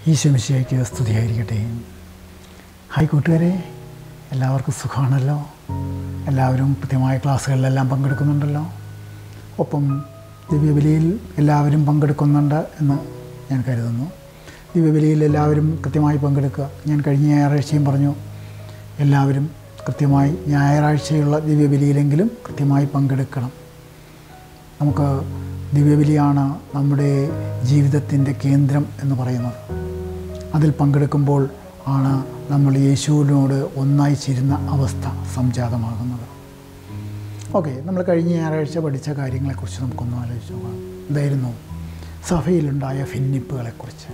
ഈശ്വമിശയ്ക്ക് സ്തുതിയായിരിക്കട്ടെ ഹായ് കൂട്ടുകാരെ എല്ലാവർക്കും സുഖമാണല്ലോ എല്ലാവരും കൃത്യമായ ക്ലാസ്സുകളിലെല്ലാം പങ്കെടുക്കുന്നുണ്ടല്ലോ ഒപ്പം ദിവ്യബലിയിൽ എല്ലാവരും പങ്കെടുക്കുന്നുണ്ട് എന്ന് ഞാൻ കരുതുന്നു ദിവ്യബലിയിൽ എല്ലാവരും കൃത്യമായി പങ്കെടുക്കുക ഞാൻ കഴിഞ്ഞ ഞായറാഴ്ചയും പറഞ്ഞു എല്ലാവരും കൃത്യമായി ഞായറാഴ്ചയുള്ള ദിവ്യബലിയിലെങ്കിലും കൃത്യമായി പങ്കെടുക്കണം നമുക്ക് ദിവ്യബലിയാണ് നമ്മുടെ ജീവിതത്തിൻ്റെ കേന്ദ്രം എന്ന് പറയുന്നത് അതിൽ പങ്കെടുക്കുമ്പോൾ ആണ് നമ്മൾ യേശുവിനോട് ഒന്നായി ചേരുന്ന അവസ്ഥ സംജാതമാകുന്നത് ഓക്കെ നമ്മൾ കഴിഞ്ഞ ഞായറാഴ്ച പഠിച്ച കാര്യങ്ങളെക്കുറിച്ച് നമുക്കൊന്ന് ആലോചിച്ച് നോക്കാം എന്തായിരുന്നു സഭയിലുണ്ടായ ഭിന്നിപ്പുകളെക്കുറിച്ച്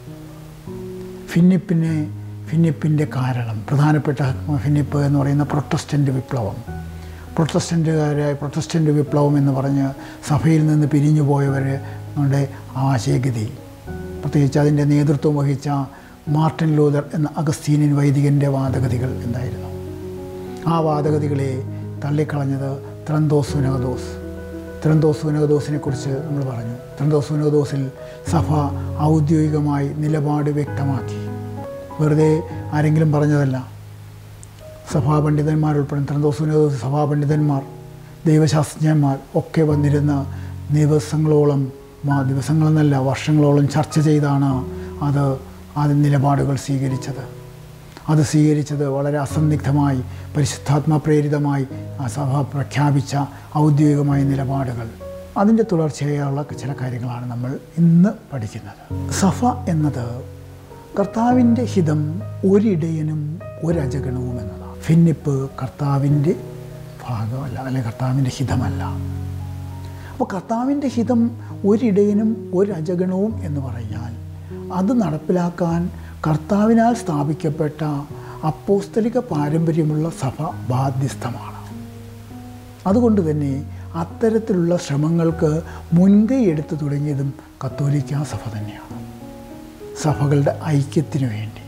ഭിന്നിപ്പിനെ ഭിന്നിപ്പിൻ്റെ കാരണം പ്രധാനപ്പെട്ട ഭിന്നിപ്പ് എന്ന് പറയുന്ന പ്രൊട്ടസ്റ്റൻ്റ് വിപ്ലവം പ്രൊട്ടസ്റ്റൻ്റുകാരായ പ്രൊട്ടസ്റ്റൻ്റ് വിപ്ലവം എന്ന് പറഞ്ഞ് സഭയിൽ നിന്ന് പിരിഞ്ഞു പോയവരുടെ ആശയഗതി പ്രത്യേകിച്ച് അതിൻ്റെ നേതൃത്വം വഹിച്ച മാർട്ടിൻ ലൂതർ എന്ന അഗസ്തീനിയൻ വൈദികൻ്റെ വാദഗതികൾ എന്തായിരുന്നു ആ വാദഗതികളെ തള്ളിക്കളഞ്ഞത് ത്രന്തോസ് സുനകദോസ് ത്രന്തോസ് സുനകദോസിനെ കുറിച്ച് നമ്മൾ പറഞ്ഞു ത്രന്തോസ് സുനകദോസിൽ സഭ ഔദ്യോഗികമായി നിലപാട് വ്യക്തമാക്കി വെറുതെ ആരെങ്കിലും പറഞ്ഞതല്ല സഭാപണ്ഡിതന്മാർ ഉൾപ്പെടെ ത്രന്തോസ് സുനകദോസ് സഭാപണ്ഡിതന്മാർ ദൈവശാസ്ത്രജ്ഞന്മാർ ഒക്കെ വന്നിരുന്ന ദിവസങ്ങളോളം മാ ദിവസങ്ങളെന്നല്ല വർഷങ്ങളോളം ചർച്ച ചെയ്താണ് അത് അത് നിലപാടുകൾ സ്വീകരിച്ചത് അത് സ്വീകരിച്ചത് വളരെ അസന്നിഗ്ധമായി പരിശുദ്ധാത്മ പ്രേരിതമായി ആ സഭ പ്രഖ്യാപിച്ച ഔദ്യോഗികമായ നിലപാടുകൾ അതിൻ്റെ തുടർച്ചയായുള്ള ചില കാര്യങ്ങളാണ് നമ്മൾ ഇന്ന് പഠിക്കുന്നത് സഭ എന്നത് കർത്താവിൻ്റെ ഹിതം ഒരിടയനും ഒരജഗണവും എന്നതാണ് ഭിന്നിപ്പ് കർത്താവിൻ്റെ ഭാഗമല്ല അല്ലെങ്കിൽ കർത്താവിൻ്റെ ഹിതമല്ല അപ്പോൾ കർത്താവിൻ്റെ ഹിതം ഒരിടയനും ഒരജഗണവും എന്ന് പറഞ്ഞാൽ അത് നടപ്പിലാക്കാൻ കർത്താവിനാൽ സ്ഥാപിക്കപ്പെട്ട അപ്പോസ്തലിക പാരമ്പര്യമുള്ള സഭ ബാധ്യസ്ഥമാണ് അതുകൊണ്ട് തന്നെ അത്തരത്തിലുള്ള ശ്രമങ്ങൾക്ക് മുൻകൈ എടുത്തു തുടങ്ങിയതും കത്തോലിക്ക സഭ തന്നെയാണ് സഭകളുടെ ഐക്യത്തിനു വേണ്ടി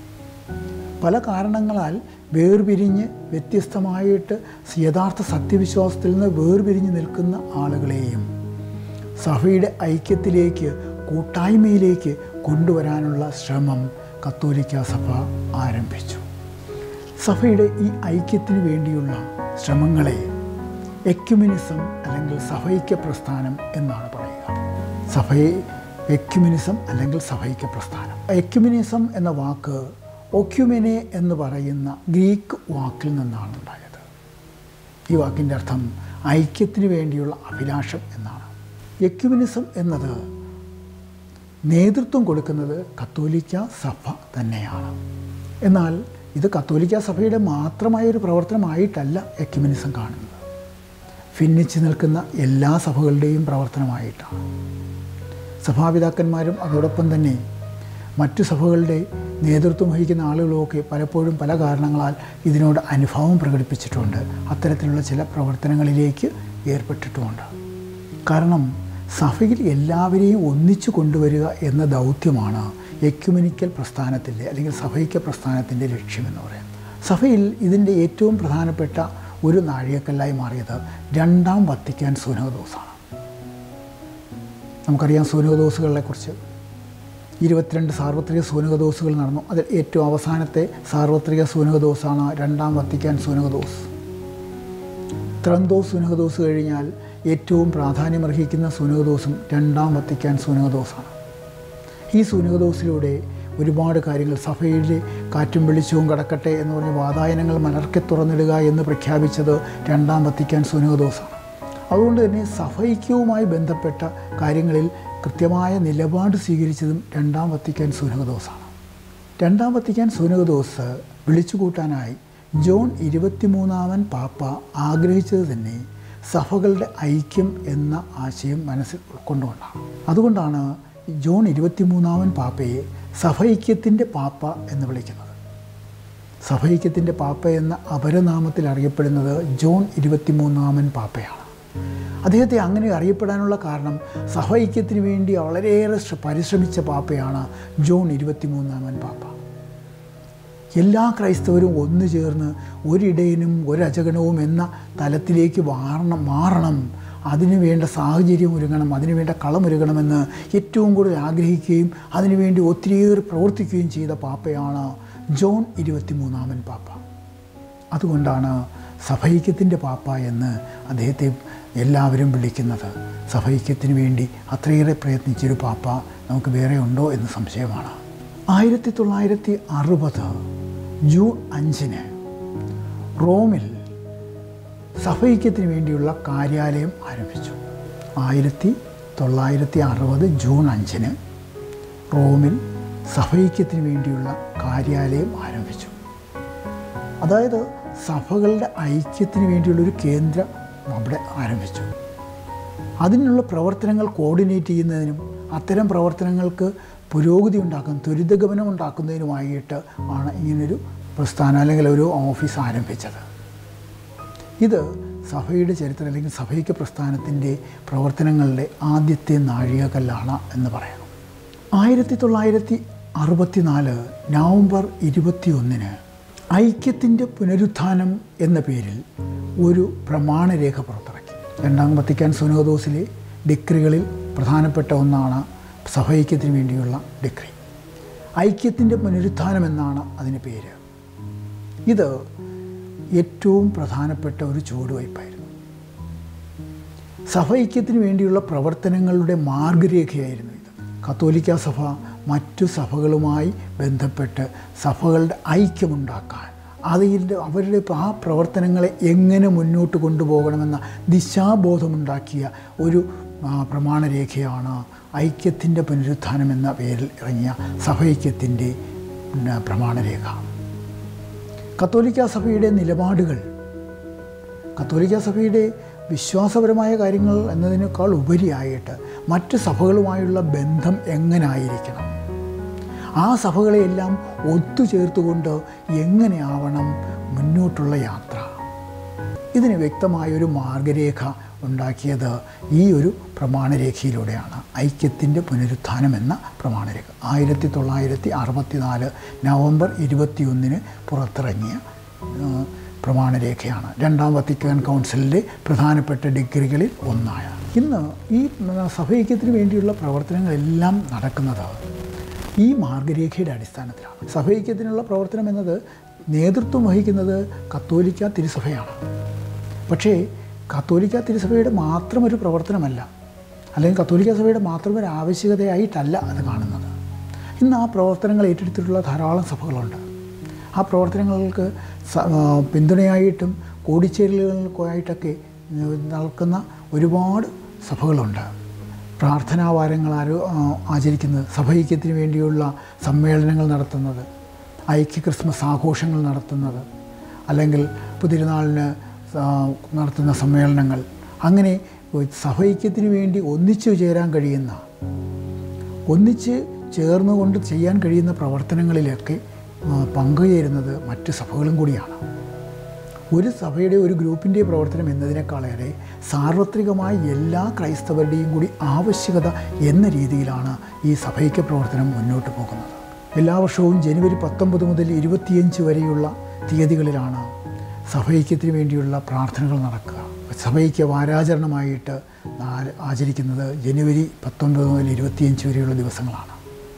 പല കാരണങ്ങളാൽ വേർപിരിഞ്ഞ് വ്യത്യസ്തമായിട്ട് യഥാർത്ഥ സത്യവിശ്വാസത്തിൽ നിന്ന് വേർപിരിഞ്ഞ് നിൽക്കുന്ന ആളുകളെയും സഭയുടെ ഐക്യത്തിലേക്ക് കൂട്ടായ്മയിലേക്ക് കൊണ്ടുവരാനുള്ള ശ്രമം കത്തോലിക്ക സഭ ആരംഭിച്ചു സഭയുടെ ഈ ഐക്യത്തിന് വേണ്ടിയുള്ള ശ്രമങ്ങളെ എക്യുമിനിസം അല്ലെങ്കിൽ സഭൈക്യ പ്രസ്ഥാനം എന്നാണ് പറയുക സഭയെ എക്യുമിനിസം അല്ലെങ്കിൽ സഭൈക്യ പ്രസ്ഥാനം എക്യുമിനിസം എന്ന വാക്ക് ഒക്യുമെനെ എന്ന് പറയുന്ന ഗ്രീക്ക് വാക്കിൽ നിന്നാണ് ഉണ്ടായത് ഈ വാക്കിൻ്റെ അർത്ഥം ഐക്യത്തിന് വേണ്ടിയുള്ള അഭിലാഷം എന്നാണ് എക്യുമിനിസം എന്നത് നേതൃത്വം കൊടുക്കുന്നത് കത്തോലിക്ക സഭ തന്നെയാണ് എന്നാൽ ഇത് കത്തോലിക്ക സഭയുടെ മാത്രമായ ഒരു പ്രവർത്തനമായിട്ടല്ല എക്യുമിനിസം കാണുന്നത് ഭിന്നിച്ച് നിൽക്കുന്ന എല്ലാ സഭകളുടെയും പ്രവർത്തനമായിട്ടാണ് സഭാപിതാക്കന്മാരും അതോടൊപ്പം തന്നെ മറ്റു സഭകളുടെ നേതൃത്വം വഹിക്കുന്ന ആളുകളുമൊക്കെ പലപ്പോഴും പല കാരണങ്ങളാൽ ഇതിനോട് അനുഭവം പ്രകടിപ്പിച്ചിട്ടുണ്ട് അത്തരത്തിലുള്ള ചില പ്രവർത്തനങ്ങളിലേക്ക് ഏർപ്പെട്ടിട്ടുമുണ്ട് കാരണം സഭയിൽ എല്ലാവരെയും ഒന്നിച്ചു കൊണ്ടുവരിക എന്ന ദൗത്യമാണ് എക്യുമെനിക്കൽ പ്രസ്ഥാനത്തിൻ്റെ അല്ലെങ്കിൽ സഭൈക്യ പ്രസ്ഥാനത്തിൻ്റെ ലക്ഷ്യമെന്ന് പറയാം സഭയിൽ ഇതിൻ്റെ ഏറ്റവും പ്രധാനപ്പെട്ട ഒരു നാഴികക്കല്ലായി മാറിയത് രണ്ടാം വത്തിക്കാൻ സൂനകദോസാണ് നമുക്കറിയാം സൂനകദോസുകളെക്കുറിച്ച് ഇരുപത്തിരണ്ട് സാർവത്രിക സൂനകദോസുകൾ നടന്നു അതിൽ ഏറ്റവും അവസാനത്തെ സാർവത്രിക സൂനകദോസാണ് രണ്ടാം വത്തിക്കാൻ സൂനകദോസ് ത്രന്തോസ് സൂനകദോസ് കഴിഞ്ഞാൽ ഏറ്റവും പ്രാധാന്യമർഹിക്കുന്ന സൂനകദോസും രണ്ടാം വത്തിക്കാൻ സൂനകദോസാണ് ഈ സൂനകദോസിലൂടെ ഒരുപാട് കാര്യങ്ങൾ സഭയിലെ കാറ്റും വെളിച്ചവും കടക്കട്ടെ എന്ന് പറഞ്ഞ് വാതായനങ്ങൾ മലർക്കെ തുറന്നിടുക എന്ന് പ്രഖ്യാപിച്ചത് രണ്ടാം വത്തിക്കാൻ സൂനകദോസാണ് അതുകൊണ്ട് തന്നെ സഭൈക്യവുമായി ബന്ധപ്പെട്ട കാര്യങ്ങളിൽ കൃത്യമായ നിലപാട് സ്വീകരിച്ചതും രണ്ടാം വത്തിക്കാൻ സൂനകദോസാണ് രണ്ടാം വത്തിക്കാൻ സൂനകദോസ് വിളിച്ചുകൂട്ടാനായി ജോൺ ഇരുപത്തിമൂന്നാമൻ പാപ്പ ആഗ്രഹിച്ചത് തന്നെ സഭകളുടെ ഐക്യം എന്ന ആശയം മനസ്സിൽ ഉൾക്കൊണ്ടുകൊണ്ടാണ് അതുകൊണ്ടാണ് ജോൺ ഇരുപത്തിമൂന്നാമൻ പാപ്പയെ സഭൈക്യത്തിൻ്റെ പാപ്പ എന്ന് വിളിക്കുന്നത് സഭൈക്യത്തിൻ്റെ പാപ്പ എന്ന അപരനാമത്തിൽ അറിയപ്പെടുന്നത് ജോൺ ഇരുപത്തിമൂന്നാമൻ പാപ്പയാണ് അദ്ദേഹത്തെ അങ്ങനെ അറിയപ്പെടാനുള്ള കാരണം സഭൈക്യത്തിന് വേണ്ടി വളരെയേറെ പരിശ്രമിച്ച പാപ്പയാണ് ജോൺ ഇരുപത്തിമൂന്നാമൻ പാപ്പ എല്ലാ ക്രൈസ്തവരും ഒന്നു ചേർന്ന് ഒരിടയനും ഒരജഗണവും എന്ന തലത്തിലേക്ക് മാറണം മാറണം അതിനു വേണ്ട സാഹചര്യം ഒരുങ്ങണം അതിനു വേണ്ട കളമൊരുങ്ങണമെന്ന് ഏറ്റവും കൂടുതൽ ആഗ്രഹിക്കുകയും അതിനുവേണ്ടി ഒത്തിരിയേറെ പ്രവർത്തിക്കുകയും ചെയ്ത പാപ്പയാണ് ജോൺ ഇരുപത്തിമൂന്നാമൻ പാപ്പ അതുകൊണ്ടാണ് സഭൈക്യത്തിൻ്റെ പാപ്പ എന്ന് അദ്ദേഹത്തെ എല്ലാവരും വിളിക്കുന്നത് സഭൈക്യത്തിന് വേണ്ടി അത്രയേറെ പ്രയത്നിച്ചൊരു പാപ്പ നമുക്ക് വേറെ ഉണ്ടോ എന്ന് സംശയമാണ് ആയിരത്തി തൊള്ളായിരത്തി അറുപത് ജൂൺ അഞ്ചിന് റോമിൽ സഭൈക്യത്തിന് വേണ്ടിയുള്ള കാര്യാലയം ആരംഭിച്ചു ആയിരത്തി തൊള്ളായിരത്തി അറുപത് ജൂൺ അഞ്ചിന് റോമിൽ സഭൈക്യത്തിന് വേണ്ടിയുള്ള കാര്യാലയം ആരംഭിച്ചു അതായത് സഭകളുടെ ഐക്യത്തിന് വേണ്ടിയുള്ളൊരു കേന്ദ്രം അവിടെ ആരംഭിച്ചു അതിനുള്ള പ്രവർത്തനങ്ങൾ കോർഡിനേറ്റ് ചെയ്യുന്നതിനും അത്തരം പ്രവർത്തനങ്ങൾക്ക് പുരോഗതി ഉണ്ടാക്കുന്ന ത്വരിതഗമനം ഉണ്ടാക്കുന്നതിനുമായിട്ട് ആണ് ഇങ്ങനൊരു പ്രസ്ഥാനം അല്ലെങ്കിൽ ഒരു ഓഫീസ് ആരംഭിച്ചത് ഇത് സഭയുടെ ചരിത്രം അല്ലെങ്കിൽ സഭയ്ക്ക് പ്രസ്ഥാനത്തിൻ്റെ പ്രവർത്തനങ്ങളുടെ ആദ്യത്തെ നാഴികക്കല്ലാണ് എന്ന് പറയാം ആയിരത്തി തൊള്ളായിരത്തി അറുപത്തിനാല് നവംബർ ഇരുപത്തിയൊന്നിന് ഐക്യത്തിൻ്റെ പുനരുത്ഥാനം എന്ന പേരിൽ ഒരു പ്രമാണരേഖ പുറത്തിറക്കി രണ്ടാം വത്തിക്കാൻ സുനോദോസിലെ ഡിക്രികളിൽ പ്രധാനപ്പെട്ട ഒന്നാണ് സഭൈക്യത്തിന് വേണ്ടിയുള്ള ഡിക്രി ഐക്യത്തിൻ്റെ പുനരുത്ഥാനം എന്നാണ് അതിന് പേര് ഇത് ഏറ്റവും പ്രധാനപ്പെട്ട ഒരു ചുവടുവയ്പ്പായിരുന്നു സഭൈക്യത്തിന് വേണ്ടിയുള്ള പ്രവർത്തനങ്ങളുടെ മാർഗരേഖയായിരുന്നു ഇത് കത്തോലിക്ക സഭ മറ്റു സഭകളുമായി ബന്ധപ്പെട്ട് സഭകളുടെ ഐക്യമുണ്ടാക്കാൻ അതിൻ്റെ അവരുടെ ആ പ്രവർത്തനങ്ങളെ എങ്ങനെ മുന്നോട്ട് കൊണ്ടുപോകണമെന്ന ദിശാബോധമുണ്ടാക്കിയ ഒരു ആ, പ്രമാണരേഖയാണ് ഐക്യത്തിൻ്റെ പുനരുത്ഥാനം എന്ന പേരിൽ ഇറങ്ങിയ സഭൈക്യത്തിൻ്റെ ഉം, പ്രമാണരേഖ കത്തോലിക്ക സഭയുടെ നിലപാടുകൾ കത്തോലിക്ക സഭയുടെ വിശ്വാസപരമായ കാര്യങ്ങൾ എന്നതിനേക്കാൾ ഉപരിയായിട്ട് മറ്റ് സഭകളുമായുള്ള ബന്ധം എങ്ങനായിരിക്കണം ആ സഭകളെയെല്ലാം ഒത്തുചേർത്തുകൊണ്ട് എങ്ങനെയാവണം മുന്നോട്ടുള്ള യാത്ര ഇതിന് വ്യക്തമായൊരു മാർഗരേഖ ഉണ്ടാക്കിയത് ഈ ഒരു പ്രമാണരേഖയിലൂടെയാണ് ഐക്യത്തിൻ്റെ പുനരുത്ഥാനം എന്ന പ്രമാണരേഖ ആയിരത്തി തൊള്ളായിരത്തി അറുപത്തിനാല് നവംബർ ഇരുപത്തിയൊന്നിന് പുറത്തിറങ്ങിയ ആ, പ്രമാണരേഖയാണ് രണ്ടാം വത്തിക്കാൻ കൗൺസിലിൻ്റെ പ്രധാനപ്പെട്ട ഡിഗ്രികളിൽ ഒന്നായ ഇന്ന് ഈ സഭൈക്യത്തിന് വേണ്ടിയുള്ള പ്രവർത്തനങ്ങളെല്ലാം നടക്കുന്നത് ഈ മാർഗരേഖയുടെ അടിസ്ഥാനത്തിലാണ് സഭൈക്യത്തിനുള്ള പ്രവർത്തനം എന്നത് നേതൃത്വം വഹിക്കുന്നത് കത്തോലിക്ക തിരുസഭയാണ് പക്ഷേ കത്തോലിക്ക തിരുസഭയുടെ മാത്രം ഒരു പ്രവർത്തനമല്ല അല്ലെങ്കിൽ കത്തോലിക്ക സഭയുടെ മാത്രം ഒരു ആവശ്യകതയായിട്ടല്ല അത് കാണുന്നത് ഇന്ന് ആ പ്രവർത്തനങ്ങൾ ഏറ്റെടുത്തിട്ടുള്ള ധാരാളം സഭകളുണ്ട് ആ പ്രവർത്തനങ്ങൾക്ക് സ- ആ, പിന്തുണയായിട്ടും കൂടിച്ചേരലുകൾക്കായിട്ടൊക്കെ നടക്കുന്ന ഒരുപാട് സഭകളുണ്ട് പ്രാർത്ഥനാ വാരങ്ങൾ ആരോ ആ, ആചരിക്കുന്നത് സഭൈക്യത്തിന് വേണ്ടിയുള്ള സമ്മേളനങ്ങൾ നടത്തുന്നത് ഐക്യ ക്രിസ്മസ് ആഘോഷങ്ങൾ നടത്തുന്നത് അല്ലെങ്കിൽ പുതിരുനാളിന് ആ, നടത്തുന്ന സമ്മേളനങ്ങൾ അങ്ങനെ സഭൈക്യത്തിന് വേണ്ടി ഒന്നിച്ചു ചേരാൻ കഴിയുന്ന ഒന്നിച്ച് ചേർന്നുകൊണ്ട് ചെയ്യാൻ കഴിയുന്ന പ്രവർത്തനങ്ങളിലൊക്കെ ആ, പങ്കുചേരുന്നത് മറ്റ് സഭകളും കൂടിയാണ് ഒരു സഭയുടെ ഒരു ഗ്രൂപ്പിൻ്റെ പ്രവർത്തനം എന്നതിനേക്കാളേറെ സാർവത്രികമായി എല്ലാ ക്രൈസ്തവരുടെയും കൂടി ആവശ്യകത എന്ന രീതിയിലാണ് ഈ സഭയ്ക്ക് പ്രവർത്തനം മുന്നോട്ട് പോകുന്നത് എല്ലാ വർഷവും ജനുവരി പത്തൊമ്പത് മുതൽ ഇരുപത്തിയഞ്ച് വരെയുള്ള തീയതികളിലാണ് സഭൈക്യത്തിന് വേണ്ടിയുള്ള പ്രാർത്ഥനകൾ നടക്കുക സഭയ്ക്ക് വാരാചരണമായിട്ട് നാ- ആചരിക്കുന്നത് ജനുവരി പത്തൊൻപത് മുതൽ ഇരുപത്തിയഞ്ച് വരെയുള്ള ദിവസങ്ങളാണ്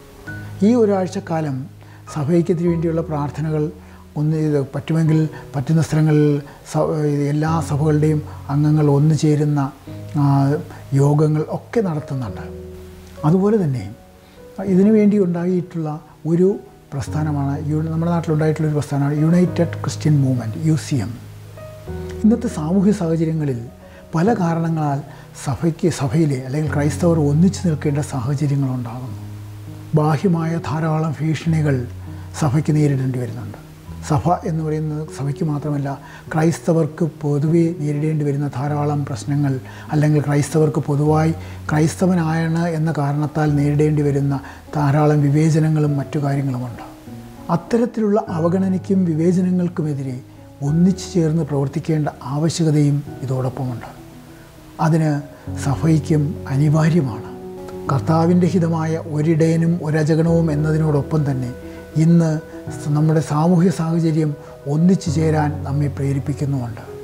ഈ ഒരാഴ്ചക്കാലം സഭയ്ക്കത്തിന് വേണ്ടിയുള്ള പ്രാർത്ഥനകൾ ഒന്ന് ഇത് പറ്റുമെങ്കിൽ പറ്റുന്ന സ്ഥലങ്ങളിൽ സ എല്ലാ സഭകളുടെയും അംഗങ്ങൾ ഒന്നു ചേരുന്ന ആ, യോഗങ്ങൾ ഒക്കെ നടത്തുന്നുണ്ട് അതുപോലെ തന്നെ ഇതിനു വേണ്ടി ഉണ്ടായിട്ടുള്ള ഒരു പ്രസ്ഥാനമാണ് യു നമ്മുടെ നാട്ടിലുണ്ടായിട്ടുള്ള ഒരു പ്രസ്ഥാനമാണ് United Christian movement U C M ഇന്നത്തെ സാമൂഹ്യ സാഹചര്യങ്ങളിൽ പല കാരണങ്ങളാൽ സഭയ്ക്ക് സഭയിലെ അല്ലെങ്കിൽ ക്രൈസ്തവർ ഒന്നിച്ചു നിൽക്കേണ്ട സാഹചര്യങ്ങളുണ്ടാകുന്നു ബാഹ്യമായ ധാരാളം ഭീഷണികൾ സഭയ്ക്ക് നേരിടേണ്ടി വരുന്നുണ്ട് സഭ എന്ന് പറയുന്നത് സഭയ്ക്ക് മാത്രമല്ല ക്രൈസ്തവർക്ക് പൊതുവെ നേരിടേണ്ടി വരുന്ന ധാരാളം പ്രശ്നങ്ങൾ അല്ലെങ്കിൽ ക്രൈസ്തവർക്ക് പൊതുവായി ക്രൈസ്തവനായാണ് എന്ന കാരണത്താൽ നേരിടേണ്ടി വരുന്ന ധാരാളം വിവേചനങ്ങളും മറ്റു കാര്യങ്ങളുമുണ്ട് അത്തരത്തിലുള്ള അവഗണനയ്ക്കും വിവേചനങ്ങൾക്കുമെതിരെ ഒന്നിച്ചു ചേർന്ന് പ്രവർത്തിക്കേണ്ട ആവശ്യകതയും ഇതോടൊപ്പമുണ്ട് അതിന് സഭയ്ക്കും അനിവാര്യമാണ് കർത്താവിൻ്റെ ഹിതമായ ഒരിടയനും ഒരജഗണവും എന്നതിനോടൊപ്പം തന്നെ ഇന്ന് സ- നമ്മുടെ സാമൂഹ്യ സാഹചര്യം ഒന്നിച്ചു ചേരാൻ നമ്മെ പ്രേരിപ്പിക്കുന്നുമുണ്ട്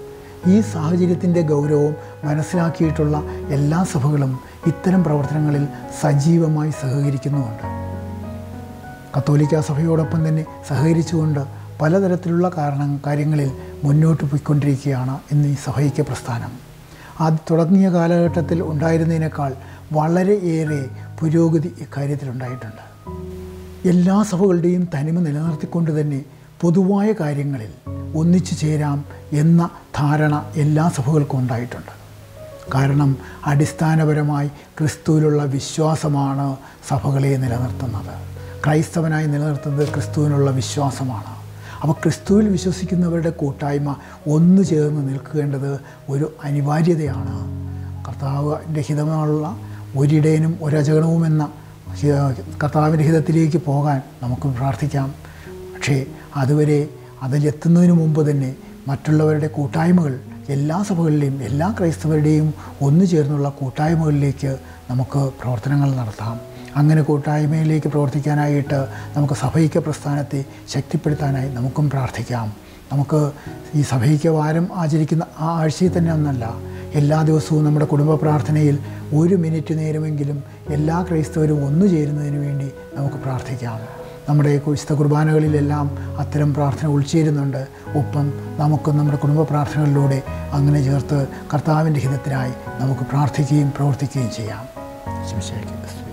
ഈ സാഹചര്യത്തിൻ്റെ ഗൗരവം മനസ്സിലാക്കിയിട്ടുള്ള എല്ലാ സഭകളും ഇത്തരം പ്രവർത്തനങ്ങളിൽ സജീവമായി സഹകരിക്കുന്നുമുണ്ട് കത്തോലിക്ക സഭയോടൊപ്പം തന്നെ സഹകരിച്ചുകൊണ്ട് പലതരത്തിലുള്ള കാരണം കാര്യങ്ങളിൽ മുന്നോട്ട് പോയിക്കൊണ്ടിരിക്കുകയാണ് ഇന്ന് ഈ സഭയ്ക്ക് പ്രസ്ഥാനം അത് തുടങ്ങിയ കാലഘട്ടത്തിൽ ഉണ്ടായിരുന്നതിനേക്കാൾ വളരെയേറെ പുരോഗതി ഇക്കാര്യത്തിലുണ്ടായിട്ടുണ്ട് എല്ലാ സഭകളുടെയും തനിമ നിലനിർത്തിക്കൊണ്ട് തന്നെ പൊതുവായ കാര്യങ്ങളിൽ ഒന്നിച്ചു ചേരാം എന്ന ധാരണ എല്ലാ സഭകൾക്കും ഉണ്ടായിട്ടുണ്ട് കാരണം അടിസ്ഥാനപരമായി ക്രിസ്തുവിലുള്ള വിശ്വാസമാണ് സഭകളെ നിലനിർത്തുന്നത് ക്രൈസ്തവനായി നിലനിർത്തുന്നത് ക്രിസ്തുവിനുള്ള വിശ്വാസമാണ് അപ്പോൾ ക്രിസ്തുവിൽ വിശ്വസിക്കുന്നവരുടെ കൂട്ടായ്മ ഒന്നു ചേർന്ന് നിൽക്കേണ്ടത് ഒരു അനിവാര്യതയാണ് കർത്താവിൻ്റെ ഹിതമുള്ള ഒരിടയനും ഒരചകണവും എന്ന കർത്താവിൻ്റെ ഹിതത്തിലേക്ക് പോകാൻ നമുക്ക് പ്രാർത്ഥിക്കാം പക്ഷേ അതുവരെ അതിലെത്തുന്നതിന് മുമ്പ് തന്നെ മറ്റുള്ളവരുടെ കൂട്ടായ്മകൾ എല്ലാ സഭകളിലെയും എല്ലാ ക്രൈസ്തവരുടെയും ഒന്നു ചേർന്നുള്ള കൂട്ടായ്മകളിലേക്ക് നമുക്ക് പ്രവർത്തനങ്ങൾ നടത്താം അങ്ങനെ കൂട്ടായ്മയിലേക്ക് പ്രവർത്തിക്കാനായിട്ട് നമുക്ക് സഭൈക്യ പ്രസ്ഥാനത്തെ ശക്തിപ്പെടുത്താനായി നമുക്കും പ്രാർത്ഥിക്കാം നമുക്ക് ഈ സഭൈക്യ വാരം ആചരിക്കുന്ന ആ ആഴ്ചയിൽ തന്നെ ഒന്നല്ല എല്ലാ ദിവസവും നമ്മുടെ കുടുംബ പ്രാർത്ഥനയിൽ ഒരു മിനിറ്റ് നേരമെങ്കിലും എല്ലാ ക്രൈസ്തവരും ഒന്നു ചേരുന്നതിന് വേണ്ടി നമുക്ക് പ്രാർത്ഥിക്കാം നമ്മുടെ വിശുദ്ധ കുർബാനകളിലെല്ലാം അത്തരം പ്രാർത്ഥന ഉൾച്ചേരുന്നുണ്ട് ഒപ്പം നമുക്ക് നമ്മുടെ കുടുംബ പ്രാർത്ഥനകളിലൂടെ അങ്ങനെ ചേർത്ത് കർത്താവിൻ്റെ ഹിതത്തിനായി നമുക്ക് പ്രാർത്ഥിക്കുകയും പ്രവർത്തിക്കുകയും ചെയ്യാം ശിവശേഖരി